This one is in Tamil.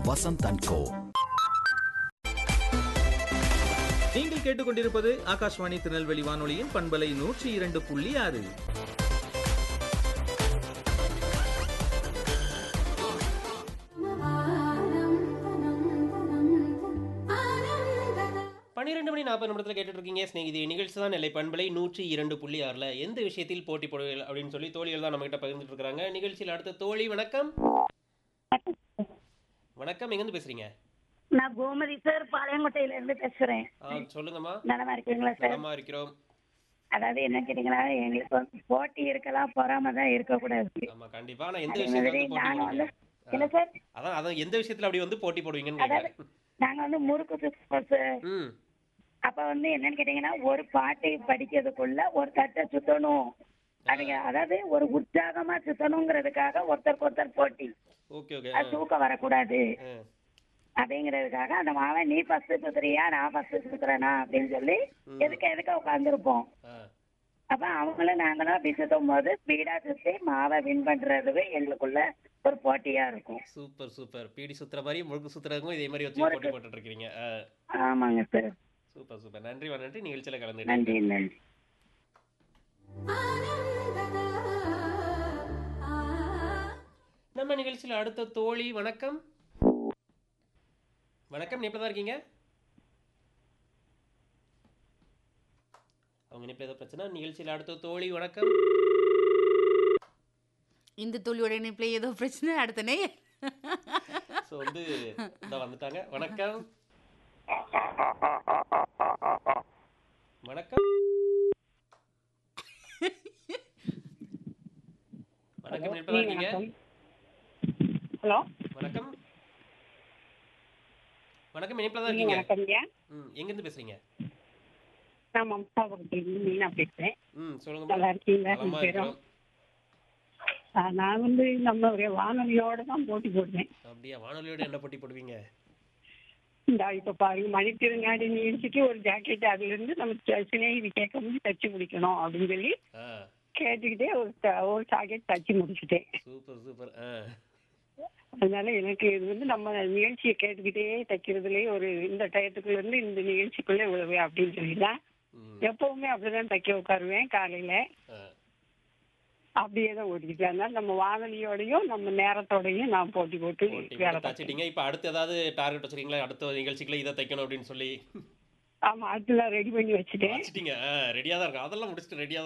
வசந்த் அண்ட் கோ நீங்கள் கேட்டுக்கொண்டிருப்பது ஆகாஷ்வாணி திருநெல்வேலி வானொலியின் பண்பலை நூற்றி இரண்டு புள்ளி ஆறு பன்னிரெண்டு மணி நாற்பது நிமிடத்தில் கேட்டுட்டு இருக்கீங்க ஸ்நேகிதி நிகழ்ச்சி தான் நெல்லை பண்பலை நூற்றி இரண்டு புள்ளி ஆறில் எந்த விஷயத்தில் போட்டி போடுவீர்கள் அப்படின்னு சொல்லி தோழிகள் தான் நம்மகிட்ட பகிர்ந்துட்டு இருக்காங்க நிகழ்ச்சியில் அடுத்த தோழி வணக்கம் வணக்கம் எங்கேருந்து பேசுறீங்க நான் கோமதி சார் பாளையங்கோட்டையில இருந்து பேசுறேன் ஆ சொல்லுங்கம்மா நலமா இருக்கீங்களா சார் நலமா இருக்கிறோம் அதாவது என்ன கேட்டீங்களா எங்களுக்கு வந்து போட்டி இருக்கலாம் பொறாம தான் இருக்கக்கூடாது ஆமா கண்டிப்பா நான் எந்த அதே விஷயத்துல மாதிரி வந்து போட்டி நாங்க வந்து போடுவீங்க என்ன சார் அதான் அதான் எந்த விஷயத்துல அப்படி வந்து போட்டி போடுவீங்கன்னு அதாவது கேட்குறேன் நாங்க வந்து முறுக்கு சுத்தோம் சார் ம் அப்ப வந்து என்னன்னு கேட்டீங்கன்னா ஒரு பாட்டு படிக்கிறதுக்குள்ள ஒரு தட்டை சுத்தணும் அதுங்க அதாவது ஒரு உற்சாகமா சுத்தணுங்கிறதுக்காக ஒருத்தருக்கு ஒருத்தர் போட்டி ஓகே ஓகே அது தூக்கம் வரக்கூடாது ஆ அப்படிங்கிறதுக்காக அந்த மாவன் நீ ஃபர்ஸ்ட் சுத்துறியா நான் ஃபர்ஸ்ட் சுத்துறேனா அப்படின்னு சொல்லி எதுக்க எதுக்க உட்காந்துருப்போம் ஆ அப்ப அவங்களும் நாங்களும் அப்படி சுத்தும் போது ஸ்பீடா சுத்தி மாவை வின் பண்றதுவே எங்களுக்குள்ள ஒரு போட்டியா இருக்கும் சூப்பர் சூப்பர் பீடி சுத்துற மாதிரி முழுக்கு சுத்துறதுக்கும் இதே மாதிரி வச்சு போட்டி போட்டுட்டு இருக்கீங்க ஆ ஆமாங்க சார் சூப்பர் சூப்பர் நன்றி வா நன்றி நிகழ்ச்சியில் கலந்து நன்றி நன்றி நம்ம நிகழ்ச்சியில் அடுத்த தோழி வணக்கம் வணக்கம் நீ தான் இருக்கீங்க அவங்க இனிப்பு ஏதோ பிரச்சனை நிகழ்ச்சியில் அடுத்த தோழி வணக்கம் இந்த தோழியோட இணைப்புல ஏதோ பிரச்சனை அடுத்த நேயர் ஸோ வந்து இந்த வந்துட்டாங்க வணக்கம் வணக்கம் வணக்கம் இனிப்பு தான் இருக்கீங்க ஹலோ வணக்கம் வணக்கம் இனிப்பில் தான் இருக்கீங்க வணக்கம் ஐயா ம் எங்கேருந்து பேசுறீங்க நான் மம்சாபுரத்துலேருந்து மீனா பேசுறேன் ம் சொல்லுங்க நல்லா இருக்கீங்களா நலமா ரெண்டு பேரும் இருக்கிறோம் ஆ, நான் வந்து நம்மளுடைய வானொலியோட தான் போட்டி போடுவேன் அப்படியா வானொலியோட என்ன போட்டி போடுவீங்க இந்த இப்ப பாருங்க மணித்திருநாடு நிகழ்ச்சிக்கு ஒரு ஜாக்கெட் அதுல இருந்து நம்ம த- சிநேகிதி கேட்க முடிஞ்சு தச்சு முடிக்கணும் அப்படின்னு சொல்லி ஆ கேட்டுக்கிட்டே ஒரு த- ஒரு ஜாக்கெட் தச்சு முடிச்சுட்டேன் சூப்பர் சூப்பர் ஆ அதனால எனக்கு இது வந்து நம்ம நிகழ்ச்சியை கேட்டுக்கிட்டே தைக்கிறதுலயே ஒரு இந்த டயத்துக்குள்ள இருந்து இந்த நிகழ்ச்சிக்குள்ள இவ்வளவு அப்படின்னு சொல்லிதான் ம் எப்பவுமே அப்படிதான் தைக்க உட்காருவேன் காலையில ஆ அப்படியே தான் ஓடிக்கிட்டு அதனால நம்ம வானொலியோடையும் நம்ம நேரத்தோடையும் நான் போட்டி போட்டு போட்டி வேலை போட்டு தச்சிட்டீங்க இப்போ அடுத்து ஏதாவது டார்கெட் வச்சிருக்கீங்களா அடுத்த நிகழ்ச்சிக்குள்ள இதை தைக்கணும் அப்படின்னு சொல்லி ஆமா அடுத்ததான் ரெடி பண்ணி வச்சுட்டேன் வச்சிட்டீங்க ரெடியாக தான் இருக்கும் அதெல்லாம் முடிச்சுட்டு ரெடியாக